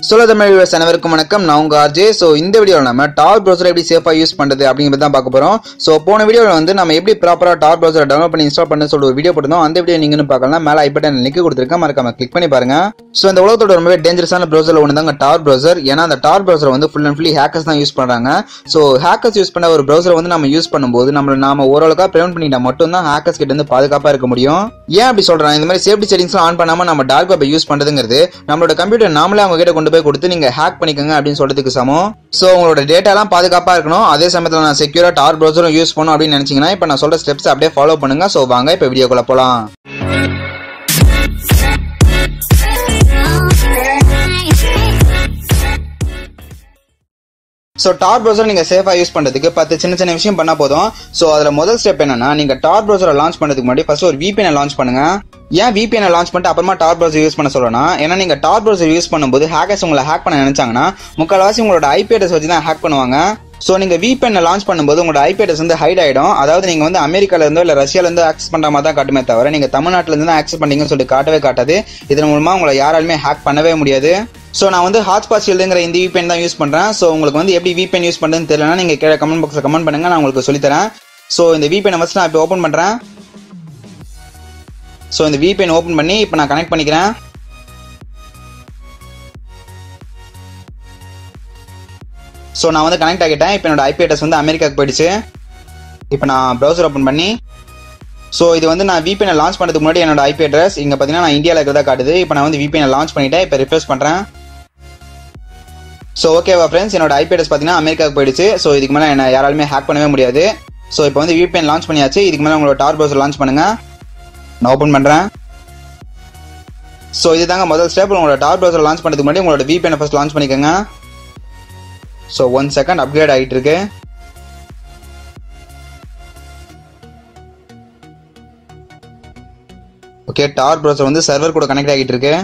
சொல்ல தமிழ் viewers அனைவருக்கும் வணக்கம் நான் உங்க ஆர்ஜே ஸோ இந்த வீடியோவில் நம்ம டார் ப்ரௌசர் எப்படி சேஃபாக யூஸ் பண்ணுறது அப்படிங்கிறது தான் பார்க்க போகிறோம் ஸோ போன வீடியோவில் வந்து நம்ம எப்படி ப்ராப்பராக டார் ப்ரௌசரை டவுன்லோட் பண்ணி இன்ஸ்டால் பண்ண சொல்லிட்டு ஒரு வீடியோ போட்டிருந்தோம் அந்த வீடியோ நீங்களும் பார்க்கலாம் மேலே ஐ பட்டன் லிங்க் கொடுத்துருக்கேன் மறக்காம கிளிக் பண்ணி பாருங்க ஸோ இந்த உலகத்தோட ரொம்பவே டேஞ்சரஸான ப்ரௌசர் ஒன்று தாங்க டார் ப்ரௌசர் ஏன்னா அந்த டார் ப்ரௌசர் வந்து ஃபுல் அண்ட் ஃபுல்லி ஹேக்கர்ஸ் தான் யூஸ் பண்ணுறாங்க ஸோ ஹேக்கர்ஸ் யூஸ் பண்ண ஒரு ப்ரௌசரை வந்து நம்ம யூஸ் பண்ணும்போது நம்ம நாம ஓரளவுக்காக ப்ரிவென்ட் பண்ணிட்டா மட்டும் தான் ஹேக்கர்ஸ் கிட்ட இருந்து பாதுகாப்பாக இருக்க முடியும் ஏன் அப்படி சொல்றேன் இந்த மாதிரி சேஃப்டி செட்டிங்ஸ்லாம் ஆன் பண்ணாம நம்ம டார்க் வெப்பை யூஸ் பண்றதுங்கிறது நம்மளோட கம்ப்யூட்டர் நாமளே அவங்க கிட்ட கொண்டு போய் கொடுத்து நீங்க ஹேக் பண்ணிக்கோங்க அப்படின்னு சொல்றதுக்கு சமம் ஸோ உங்களோட டேட்டாலாம் பாதுகாப்பா இருக்கணும் அதே சமயத்தில் நான் செக்யூரா டார் ப்ரௌசரும் யூஸ் பண்ணணும் அப்படின்னு நினைச்சீங்கன்னா இப்போ நான் சொல்ற ஸ்டெப்ஸ் அப்படியே ஃபாலோ பண்ணுங்க ஸோ வாங்க இப்போ வீடியோக்குள்ள போலாம் ஸோ டார் ப்ரௌசர் நீங்கள் சேஃபாக யூஸ் பண்ணுறதுக்கு பத்து சின்ன சின்ன விஷயம் பண்ணால் போதும் ஸோ அதில் முதல் ஸ்டெப் என்னன்னா நீங்கள் டார் ப்ரௌசரை லான்ச் பண்ணுறதுக்கு முன்னாடி ஃபர்ஸ்ட் ஒரு VPN லான்ச் பண்ணுங்க ஏன் VPN லான்ச் பண்ணிட்டு அப்புறமா டார் ப்ரௌசர் யூஸ் பண்ண சொல்லணும் ஏன்னா நீங்கள் டார் ப்ரௌசர் யூஸ் பண்ணும்போது ஹேக்கர்ஸ் உங்களை ஹேக் பண்ண நினைச்சாங்கன்னா முக்கால்வாசி உங்களோட ஐபி அட்ரஸ் வச்சு தான் ஹேக் பண்ணுவாங்க ஸோ நீங்கள் VPN லான்ச் பண்ணும்போது உங்களோட ஐபி அட்ரஸ் வந்து ஹைட் ஆகிடும் அதாவது நீங்கள் வந்து அமெரிக்கால இருந்தோ இல்லை ரஷ்யால இருந்து ஆக்சஸ் பண்ணுற மாதிரி தான் காட்டுமே தவிர நீங்கள் தமிழ்நாட்டில இருந்து தான் ஆக்சஸ் பண்ணீங்கன்னு சொல்லிட்டு காட்டவே காட்டாது இதன் மூலமாக உங்களை யாராலுமே ஹேக் பண்ணவே முடியாது ஸோ நான் வந்து ஹாட்ஸ்பாட் ஷீல்டுங்கிற இந்த VPN தான் யூஸ் பண்ணுறேன் ஸோ உங்களுக்கு வந்து எப்படி VPN யூஸ் பண்ணுறதுன்னு தெரியலனா நீங்கள் கீழே கமெண்ட் பாக்ஸில் கமெண்ட் பண்ணுங்க நான் உங்களுக்கு சொல்லித்தரேன் ஸோ இந்த VPN ஃபஸ்ட் நான் இப்போ ஓப்பன் பண்ணுறேன் ஸோ இந்த VPN ஓப்பன் பண்ணி இப்போ நான் கனெக்ட் பண்ணிக்கிறேன் ஸோ நான் வந்து கனெக்ட் ஆகிட்டேன் இப்போ என்னோட ஐபி அட்ரஸ் வந்து அமெரிக்காவுக்கு போயிடுச்சு இப்போ நான் ப்ரௌசர் ஓப்பன் பண்ணி ஸோ இது வந்து நான் VPN லான்ச் பண்ணுறதுக்கு முன்னாடி என்னோட ஐபி அட்ரஸ் இங்கே பார்த்தீங்கன்னா நான் இந்தியாவில் இருக்கிறதா காட்டுது இப்போ நான் வந்து VPN லான்ச் பண்ணிட்டேன் இப்போ ரிஃப்ரெஷ் பண்ணுறேன் ஸோ ஓகேவா ஃப்ரெண்ட்ஸ் என்னோட ஐபி அட்ரஸ் பார்த்தீங்கன்னா அமெரிக்காவுக்கு போயிடுச்சு ஸோ இதுக்கு மேலே என்ன யாராலுமே ஹேக் பண்ணவே முடியாது ஸோ இப்போ வந்து VPN லான்ச் பண்ணியாச்சு இதுக்கு மேலே உங்களோட டார் ப்ரௌசர் லான்ச் பண்ணுங்க நான் ஓப்பன் பண்ணுறேன் ஸோ இதுதாங்க முதல் ஸ்டெப் உங்களோட டார் ப்ரௌசர் லான்ச் பண்ணுறதுக்கு முன்னாடி உங்களோட VPN ஃபர்ஸ்ட் லான்ச் பண்ணிக்கோங்க ஸோ ஒன் செகண்ட் அப்கிரேட் ஆகிட்டு இருக்கு ஓகே டார் ப்ரௌசர் வந்து சர்வர் கூட கனெக்ட் ஆகிட்டு இருக்கு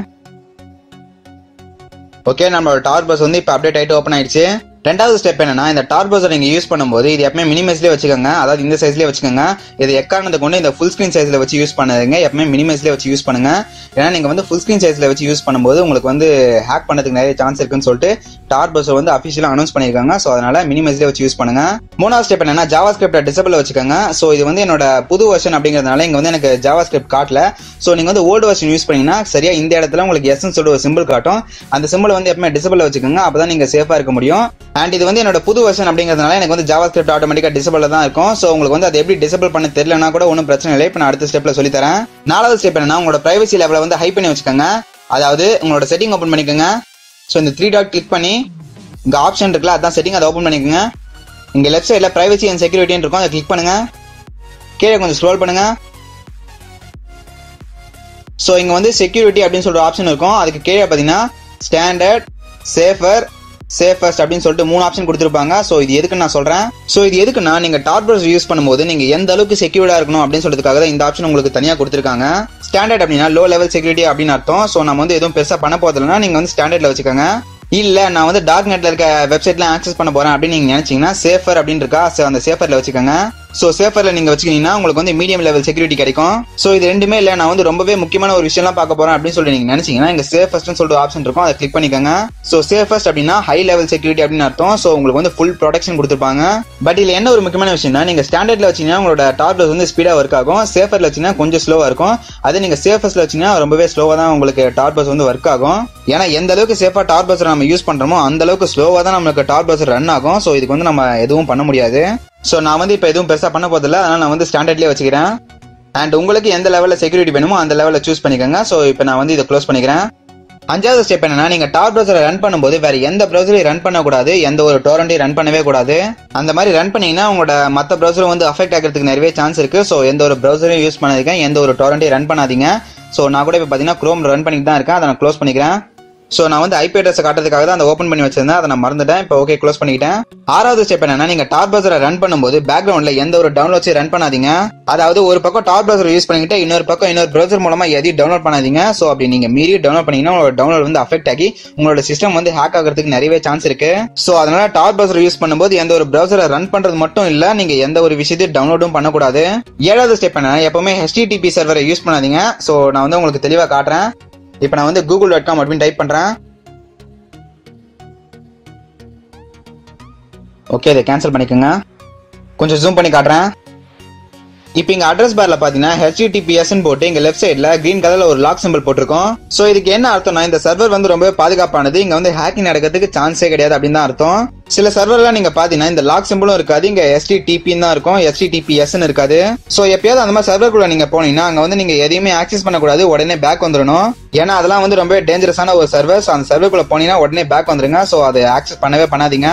ஓகே நம்மளோட டார் ப்ரௌசர் வந்து இப்போ அப்டேட் ஆகிட்டு ஓப்பன் ஆயிடுச்சு ரெண்டாவது ஸ்டெப் என்னன்னா இந்த டார் ப்ரௌசர் நீங்க யூஸ் பண்ணும்போது இது எப்பவுமே மினிமைஸ்லேயே வச்சுக்கோங்க அதாவது இந்த சைஸ்லேயே வச்சுக்கோங்க இது எக்காரணத்தை கொண்டு இந்த ஃபுல் ஸ்க்ரீன் சைஸ்ல வச்சு யூஸ் பண்ணாதீங்க எப்பவுமே மினிமைஸ்லேயே வச்சு யூஸ் பண்ணுங்க ஏன்னா நீங்க வந்து ஃபுல் ஸ்க்ரீன் சைஸ்ல வச்சு யூஸ் பண்ணும்போது உங்களுக்கு வந்து ஹேக் பண்ணதுக்கு நிறைய சான்ஸ் இருக்குன்னு சொல்லிட்டு டார் ப்ரௌசர் வந்து அஃபிஷியலாக அனௌன்ஸ் பண்ணியிருக்காங்க ஸோ அதனால மினிமைஸ்லேயே வச்சு யூஸ் பண்ணுங்க மூணாவது ஸ்டெப் என்னன்னா ஜாவா ஸ்கிரிப்டை டிசபிள் வச்சுக்கோங்க ஸோ இது வந்து என்னோட புது வெர்ஷன் அப்படிங்கிறதுனால இங்க வந்து எனக்கு ஜாவா ஸ்கிரிப்ட் காட்டல ஸோ நீங்க வந்து ஓல்டு வெர்ஷன் யூஸ் பண்ணீங்கன்னா சரியா இந்த இடத்துல உங்களுக்கு எஸ்என் சொல்லிட்டு ஒரு சிம்பிள் காட்டும் அந்த சிம்பிள் வந்து எப்பவுமே டிசபிள் வச்சுக்கோங்க அப்பதான் நீங்க சேஃபா இருக்க முடியும் அண்ட் இது வந்து என்னோட புது வெர்ஷன் அப்படிங்கிறதுனால எனக்கு வந்து ஜாவா ஸ்கிரிப்ட் ஆட்டோமேட்டிக்கா டிசபிள் தான் இருக்கும் ஸோ உங்களுக்கு வந்து அதை எப்படி டிசபிள் பண்ண தெரியலனா கூட ஒன்றும் பிரச்சனை இல்லை இப்போ நான் அடுத்த ஸ்டெப்ல சொல்லி தரேன் நாலாவது ஸ்டெப் என்னன்னா உங்களோட பிரைவசி லெவலை வந்து ஹை பண்ணி வச்சுக்கோங்க அதாவது உங்களோட செட்டிங் ஓப்பன் பண்ணிக்கோங்க ஸோ இந்த த்ரீ டாட் கிளிக் பண்ணி இங்க ஆப்ஷன் இருக்குல்ல அதான் செட்டிங் அதை ஓப்பன் பண்ணிக்கோங்க இங்க லெஃப்ட் சைடில் பிரைவசி அண்ட் செக்யூரிட்டின்னு இருக்கும் அதை கிளிக் பண்ணுங்க கீழே கொஞ்சம் ஸ்க்ரோல் பண்ணுங்க ஸோ இங்க வந்து செக்யூரிட்டி அப்படின்னு சொல்ற ஆப்ஷன் இருக்கும் அதுக்கு கீழே பார்த்தீங்கன்னா ஸ்டாண்டர்ட் சேஃபர் சேஃபஸ்ட் அப்படின்னு சொல்லிட்டு மூணு ஆப்ஷன் கொடுத்துருப்பாங்க ஸோ இது எதுக்கு நான் சொல்றேன் ஸோ இது எதுக்குன்னா நீங்க டாட் ப்ரௌசர் யூஸ் பண்ணும்போது நீங்க எந்த அளவுக்கு செக்யூர்டா இருக்கணும் அப்படின்னு சொல்றதுக்காக தான் இந்த ஆப்ஷன் உங்களுக்கு தனியா கொடுத்துருக்காங்க ஸ்டாண்டர்ட் அப்படின்னா லோ லெவல் செக்யூரிட்டி அப்படின்னு அர்த்தம் ஸோ நம்ம வந்து எதுவும் பெருசா பண்ண போதில்லைன்னா நீங்க வந்து ஸ்டாண்டர்ட்ல வச்சுக்கோங்க இல்ல நான் வந்து டார்க் நெட்ல இருக்க வெப்சைட்ல ஆக்சஸ் பண்ண போறேன் அப்படின்னு நீங்க நினைச்சீங்கன்னா சேஃபர் அப்படின்னு இருக்கா so அந்த சேஃபர்ல வச்சுக்கோங்க சோ சேஃபர்ல நீங்க வச்சுக்கிட்டீங்கன்னா உங்களுக்கு வந்து மீடியம் லெவல் செக்யூரிட்டி கிடைக்கும் சோ இது ரெண்டுமே இல்ல நான் வந்து ரொம்பவே முக்கியமான ஒரு விஷயம்லாம் பார்க்க போறேன் அப்படின்னு சொல்லி நீங்க நினைச்சீங்கன்னா இங்க சேஃபஸ்ட்னு சொல்லிட்டு ஆப்ஷன் இருக்கும் அதை கிளிக் பண்ணிக்கோங்க சோ சேஃபஸ்ட் அப்படின்னா ஹை லெவல் செக்யூரிட்டி அப்படின்னு அர்த்தம் சோ உங்களுக்கு வந்து ஃபுல் ப்ரொடெக்ஷன் கொடுத்துருப்பாங்க பட் இதுல என்ன ஒரு முக்கியமான விஷயம்னா நீங்க ஸ்டாண்டர்ட்ல வச்சீங்கன்னா உங்களோட டாப் வந்து ஸ்பீடா ஒர்க் ஆகும் சேஃபர்ல வச்சீங்கன்னா கொஞ்சம் ஸ்லோவா இருக்கும் அதே நீங்க சேஃபஸ்ட்ல வச்சீங்கன்னா ரொம்பவே ஸ்லோவா தான் உங்களுக்கு டாப் வந்து ஒர்க் ஆகும் ஏன்னா எந்த அளவுக்கு சேஃபா டாப் நம்ம யூஸ் பண்றோமோ அந்த அளவுக்கு ஸ்லோவா தான் நமக்கு டாப் ரன் ஆகும் சோ இதுக்கு வந்து நம்ம எதுவும் பண்ண முடியாது ஸோ நான் வந்து இப்போ எதுவும் பெருசாக பண்ண போதில்ல அதனால நான் வந்து ஸ்டாண்டர்ட்லேயே வச்சுக்கிறேன் அண்ட் உங்களுக்கு எந்த லெவலில் செக்யூரிட்டி வேணுமோ அந்த லெவலில் சூஸ் பண்ணிக்கோங்க ஸோ இப்போ நான் வந்து இதை க்ளோஸ் பண்ணிக்கிறேன் அஞ்சாவது ஸ்டெப் என்னன்னா நீங்க டார் ப்ரௌசரை ரன் பண்ணும்போது வேற எந்த ப்ரௌசரையும் ரன் பண்ணக்கூடாது எந்த ஒரு டோரண்டையும் ரன் பண்ணவே கூடாது அந்த மாதிரி ரன் பண்ணீங்கன்னா உங்களோட மற்ற ப்ரௌசரும் வந்து அஃபெக்ட் ஆகிறதுக்கு நிறைய சான்ஸ் இருக்கு ஸோ எந்த ஒரு ப்ரௌசரையும் யூஸ் பண்ணாதீங்க எந்த ஒரு டோரண்டையும் ரன் பண்ணாதீங்க ஸோ நான் கூட இப்போ பார்த்தீங்கன்னா க்ரோம் ரன் பண்ணிட்டு தான் இருக்கேன் அதை நான் க்ளோஸ் பண்ணிக்கிறேன் ஸோ நான் வந்து ஐபி அட்ரஸ் காட்டுறதுக்காக தான் அதை ஓப்பன் பண்ணி வச்சிருந்தேன் அதை நான் மறந்துட்டேன் இப்போ ஓகே க்ளோஸ் பண்ணிக்கிட்டேன் ஆறாவது ஸ்டெப் என்னன்னா நீங்க டாப் ப்ரௌசரை ரன் பண்ணும்போது பேக்ரவுண்ட்ல எந்த ஒரு டவுன்லோட்ஸையும் ரன் பண்ணாதீங்க அதாவது ஒரு பக்கம் டாப் ப்ரௌசர் யூஸ் பண்ணிக்கிட்டு இன்னொரு பக்கம் இன்னொரு ப்ரௌசர் மூலமா எதையும் டவுன்லோட் பண்ணாதீங்க ஸோ அப்படி நீங்க மீறி டவுன்லோட் பண்ணீங்கன்னா உங்களோட டவுன்லோட் வந்து அஃபெக்ட் ஆகி உங்களோட சிஸ்டம் வந்து ஹேக் ஆகிறதுக்கு நிறையவே சான்ஸ் இருக்கு ஸோ அதனால டாப் ப்ரௌசர் யூஸ் பண்ணும்போது எந்த ஒரு ப்ரௌசரை ரன் பண்றது மட்டும் இல்ல நீங்க எந்த ஒரு விஷயத்தையும் டவுன்லோடும் பண்ணக்கூடாது ஏழாவது ஸ்டெப் என்ன எப்பவுமே ஹெச்டிடிபி சர்வரை யூஸ் பண்ணாதீங்க ஸோ நான் வந்து உங்களுக்கு தெளிவாக காட்டுறேன் இப்போ நான் வந்து கூகுள் டாட் காம் அப்படின்னு டைப் பண்றேன் ஓகே இதை கேன்சல் பண்ணிக்கோங்க கொஞ்சம் ஜூம் பண்ணி காட்டுறேன் இப்போ இங்க அட்ரஸ் பார்ல பாத்தீங்கன்னா HTTPS ன்னு போட்டு இங்க லெஃப்ட் சைடுல கிரீன் கலர்ல ஒரு லாக் சிம்பிள் போட்டிருக்கோம் சோ இதுக்கு என்ன அர்த்தம்னா இந்த சர்வர் வந்து ரொம்ப பாதுகாப்பானது இங்க வந்து ஹேக்கிங் நடக்கிறதுக்கு சான்ஸே கிடையாது அப்படின்னு தான் அர்த்தம் சில சர்வர்லாம் நீங்க பாத்தீங்கன்னா இந்த லாக் சிம்பிளும் இருக்காது இங்க STTP தான் இருக்கும் HTTPS ன்னு இருக்காது சோ எப்பயாவது அந்த மாதிரி சர்வர்க்குள்ள நீங்க போனீங்கன்னா அங்க வந்து நீங்க எதையுமே ஆக்சஸ் பண்ணக்கூடாது உடனே பேக் வந்துடணும் ஏன்னா அதெல்லாம் வந்து ரொம்ப டேஞ்சரஸான ஒரு சர்வர் அந்த சர்வர்க்குள்ள போனீங்கன்னா உடனே பேக் வந்துருங்க சோ அதை ஆக்சஸ் பண்ணவே பண்ணாதீங்க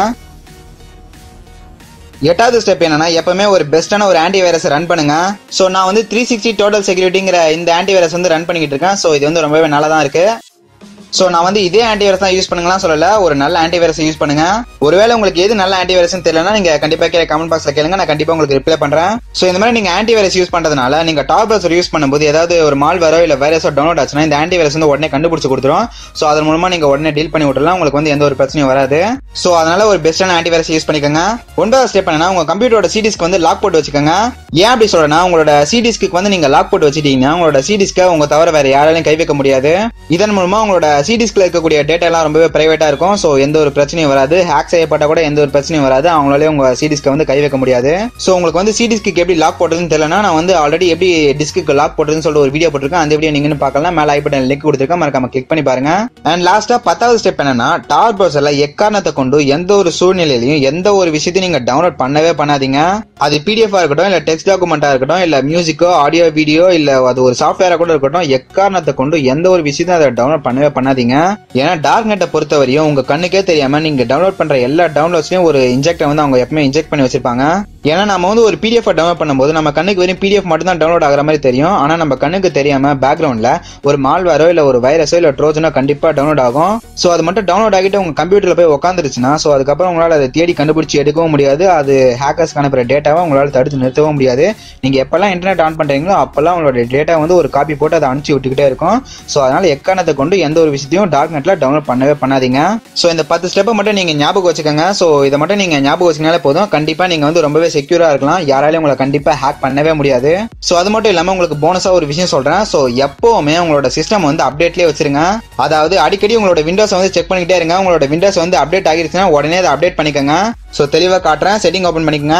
எட்டாவது ஸ்டெப் என்னன்னா எப்பவுமே ஒரு பெஸ்டான ஒரு ஆன்டி வைரஸ் ரன் பண்ணுங்க சோ நான் வந்து த்ரீ சிக்ஸ்டி டோட்டல் செக்யூரிட்டிங்கிற இந்த ஆன்டி வைரஸ் வந்து ரன் பண்ணிக்கிட்டு இருக்கேன் சோ இது வந்து ரொம்பவே நல்லா தான் இருக்கு சோ நான் வந்து இதே ஆன்டி வைரஸ் தான் யூஸ் பண்ணுங்கலாம் சொல்லல ஒரு நல்ல ஆன்டி வைரஸ் யூஸ் பண்ணுங்க ஒருவேளை உங்களுக்கு எது நல்ல ஆன்டி வைரஸ் தெரியலனா நீங்க கண்டிப்பா கீழே கமெண்ட் பாக்ஸ்ல கேளுங்க நான் கண்டிப்பா உங்களுக்கு ரிப்ளை பண்றேன் சோ இந்த மாதிரி நீங்க ஆன்டி வைரஸ் யூஸ் பண்றதுனால நீங்க டாப் பிரவுசர் யூஸ் பண்ணும்போது ஏதாவது ஒரு மால் வரோ இல்ல வைரஸோ டவுன்லோட் ஆச்சுன்னா இந்த ஆன்டி வைரஸ் வந்து உடனே கண்டுபிடிச்சு கொடுத்துரும் சோ அதன் மூலமா நீங்க உடனே டீல் பண்ணி விட்டுறலாம் உங்களுக்கு வந்து எந்த ஒரு பிரச்சனையும் வராது சோ அதனால ஒரு பெஸ்டான ஆன்டி வைரஸ் யூஸ் பண்ணிக்கோங்க ஒன்பதாவது ஸ்டெப் என்னன்னா உங்க கம்ப்யூட்டரோட சிடிஸ்க்கு வந்து லாக் போட்டு வச்சுக்கோங்க ஏன் அப்படி சொல்றேன்னா உங்களோட சிடிஸ்க்கு வந்து நீங்க லாக் போட்டு வச்சிட்டீங்கன்னா உங்களோட சிடிஸ்க்கு உங்க தவிர வேற யாராலையும் கை வைக்க முடியாது இதன் மூலமா உங்களோட சிடிஸ்க்ல இருக்கக்கூடிய டேட்டா எல்லாம் ரொம்பவே பிரைவேட்டா இருக்கும் சோ எந்த ஒரு பிரச்சனையும் வராது ஹேக் செய்யப்பட்ட கூட எந்த ஒரு பிரச்சனையும் வராது அவங்களாலே உங்க சிடிஸ்க்கு வந்து கை வைக்க முடியாது சோ உங்களுக்கு வந்து சிடிஸ்க்கு எப்படி லாக் போடுறதுன்னு தெரியலனா நான் வந்து ஆல்ரெடி எப்படி டிஸ்க்கு லாக் போடுறதுன்னு சொல்லிட்டு ஒரு வீடியோ போட்டிருக்கேன் அந்த வீடியோ நீங்க பார்க்கலாம் மேல ஐ பட்டன் லிங்க் கொடுத்துருக்கேன் மறக்காம கிளிக் பண்ணி பாருங்க அண்ட் லாஸ்டா பத்தாவது ஸ்டெப் என்னன்னா டார் ப்ரௌசர்ல எக்காரணத்தை கொண்டு எந்த ஒரு சூழ்நிலையிலையும் எந்த ஒரு விஷயத்தையும் நீங்க டவுன்லோட் பண்ணவே பண்ணாதீங்க அது பிடிஎஃப் இருக்கட்டும் இல்ல டெக்ஸ்ட் டாக்குமெண்டா இருக்கட்டும் இல்ல மியூசிக்கோ ஆடியோ வீடியோ இல்ல அது ஒரு சாஃப்ட்வேரா கூட இருக்கட்டும் எக்காரணத்தை கொண்டு எந்த ஒரு விஷயத்தையும் அதை டவுன்லோட் பண்ணவே பண்ணாதீங்க ஏன்னா டார்க் நெட்டை பொறுத்தவரையும் உங்க கண்ணுக்கே தெரியாம நீங்க டவுன்லோட் பண்ற எல்லா டவுன்லோட்ஸ்லயும் ஒரு இன்ஜெக்டர் வந்து அவங்க எப்பவுமே இன்ஜெக்ட் பண்ணி வச்சிருப்பாங்க ஏன்னா நம்ம வந்து ஒரு பிடிஎஃப் டவுன்லோட் பண்ணும்போது நம்ம கண்ணுக்கு வெறும் பிடிஎஃப் மட்டும் தான் டவுன்லோட் ஆகிற மாதிரி தெரியும் ஆனா நம்ம கண்ணுக்கு தெரியாம பேக்ரவுண்ட்ல ஒரு மால்வேரோ இல்ல ஒரு வைரஸோ இல்ல ட்ரோஜனோ கண்டிப்பா டவுன்லோட் ஆகும் சோ அது மட்டும் டவுன்லோட் ஆகிட்டு உங்க கம்ப்யூட்டர்ல போய் உட்காந்துருச்சுன்னா சோ அதுக்கப்புறம் உங்களால அதை தேடி கண்டுபிடிச்சு எடுக்கவும் முடியாது அது ஹேக்கர்ஸ் அனுப்புற டேட்டாவை உங்களால தடுத்து நிறுத்தவும் முடியாது நீங்க எப்பெல்லாம் இன்டர்நெட் ஆன் பண்றீங்களோ அப்பெல்லாம் உங்களோட டேட்டா வந்து ஒரு காப்பி போட்டு அதை அனுப்பிச்சு விட்டுக்கிட்டே இருக்கும் சோ அதனால எக்காரணத்தை கொண்டு எந்த ஒரு விஷயத்தையும் டார்க் நெட்ல டவுன்லோட் பண்ணவே பண்ணாதீங்க சோ இந்த பத்து ஸ்டெப்பை மட்டும் நீங்க ஞாபகம் வச்சுக்கோங்க சோ இதை மட்டும் நீங்க ஞாபகம் வச்சுக்கினாலே போதும் கண்டிப்பா நீங்க வந்து ரொம்பவே செக்யூரா இருக்கலாம் யாராலையும் உங்களை கண்டிப்பா ஹேக் பண்ணவே முடியாது சோ அது மட்டும் இல்லாம உங்களுக்கு போனஸா ஒரு விஷயம் சொல்றேன் சோ எப்பவுமே உங்களோட சிஸ்டம் வந்து அப்டேட்லயே வச்சிருங்க அதாவது அடிக்கடி உங்களோட விண்டோஸ் வந்து செக் பண்ணிக்கிட்டே இருங்க உங்களோட விண்டோஸ் வந்து அப்டேட் ஆகிருச்சுன்னா உடனே அதை அப்டேட் பண்ணிக்கோங்க சோ தெளிவா காட்டுறேன் செட்டிங் ஓபன் பண்ணிக்கோங்க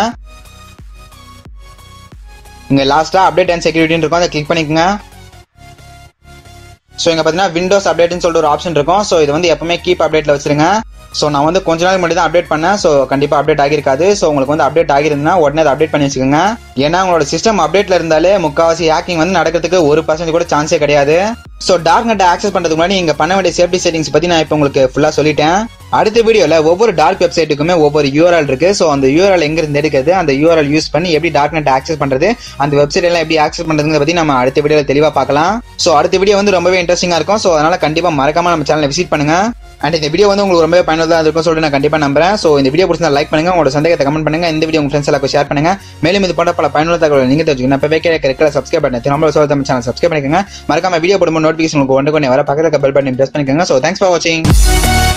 இங்க லாஸ்டா அப்டேட் அண்ட் செக்யூரிட்டின்னு இருக்கும் அதை கிளிக் பண்ணிக்கோங்க ஸோ இங்க பாத்தீங்கன்னா விண்டோஸ் அப்டேட்னு சொல்லிட்டு ஒரு ஆப்ஷன் இருக்கும் ஸோ இது வந்து எப்பவுமே கீப் அப்டேட்ல வச்சிருங்க ஸோ நான் வந்து கொஞ்ச நாள் முன்னாடி தான் அப்டேட் பண்ணேன் ஸோ கண்டிப்பா அப்டேட் ஆகிருக்காது ஸோ உங்களுக்கு வந்து அப்டேட் ஆகிருந்தா உடனே அதை அப்டேட் பண்ணி வச்சுக்கோங்க ஏன்னா உங்களோட சிஸ்டம் அப்டேட்ல இருந்தாலே முக்காவாசி ஹேக்கிங் வந்து நடக்கிறதுக்கு ஒரு பர்சன்ட் கூட சான்ஸே கிடையாது ஸோ டார்க் நெட் ஆக்சஸ் பண்றதுக்கு முன்னாடி நீங்க பண்ண வேண்டிய சேஃப்டி செட்டிங்ஸ் பத்தி நான் இப்போ உங்களுக்கு ஃபுல்லா சொல்லிட்டேன் அடுத்த வீடியோல ஒவ்வொரு டார்க் வெப்சைட்டுக்குமே ஒவ்வொரு யூஆர்எல் இருக்கு ஸோ அந்த யூஆர்எல் எங்க இருந்து எடுக்கிறது அந்த யூஆர்எல் யூஸ் பண்ணி எப்படி டார்க் நெட் ஆக்சஸ் பண்றது அந்த வெப்சைட் எல்லாம் எப்படி ஆக்சஸ் பண்றதுங்க பத்தி நம்ம அடுத்த வீடியோல தெளிவா பார்க்கலாம் ஸோ அடுத்த வீடியோ வந்து ரொம்பவே இன்ட்ரெஸ்டிங்கா இருக்கும் ஸோ அதனால கண்டிப்பா மறக்காம நம்ம சேனலை விசிட் பண்ணுங்க அண்ட் இந்த வீடியோ வந்து உங்களுக்கு ரொம்பவே பயனுள்ளதா இருக்கும் சொல்லிட்டு நான் கண்டிப்பா நம்புறேன் ஸோ இந்த வீடியோ பிடிச்சா லைக் பண்ணுங்க உங்களோட சந்தேகத்தை கமெண்ட் பண்ணுங்க இந்த வீடியோ உங்க ஃப்ரெண்ட்ஸ் எல்லாம் ஷேர் பண்ணுங்க மேலும் இது போன்ற பல பயனுள்ள தகவல் நீங்க தெரிஞ்சுக்கணும் இப்போ வைக்கிற இருக்கிற சப்ஸ்கிரைப் பண்ணி நம்மளோட சோழ தமிழ் சேனல் சப்ஸ்கிரைப் பண்ணிக்கோங்க மறக்காம வீடியோ போடும்போது நோட்டிஃபிகேஷன் உங்களுக்கு ஒன்று கொண்டு வர பக்கத்தில் பெல் பட்டன் பிரஸ் பண்ணிக்கோங்க ஸோ தேங்க்ஸ் ஃபார் வாட்சிங்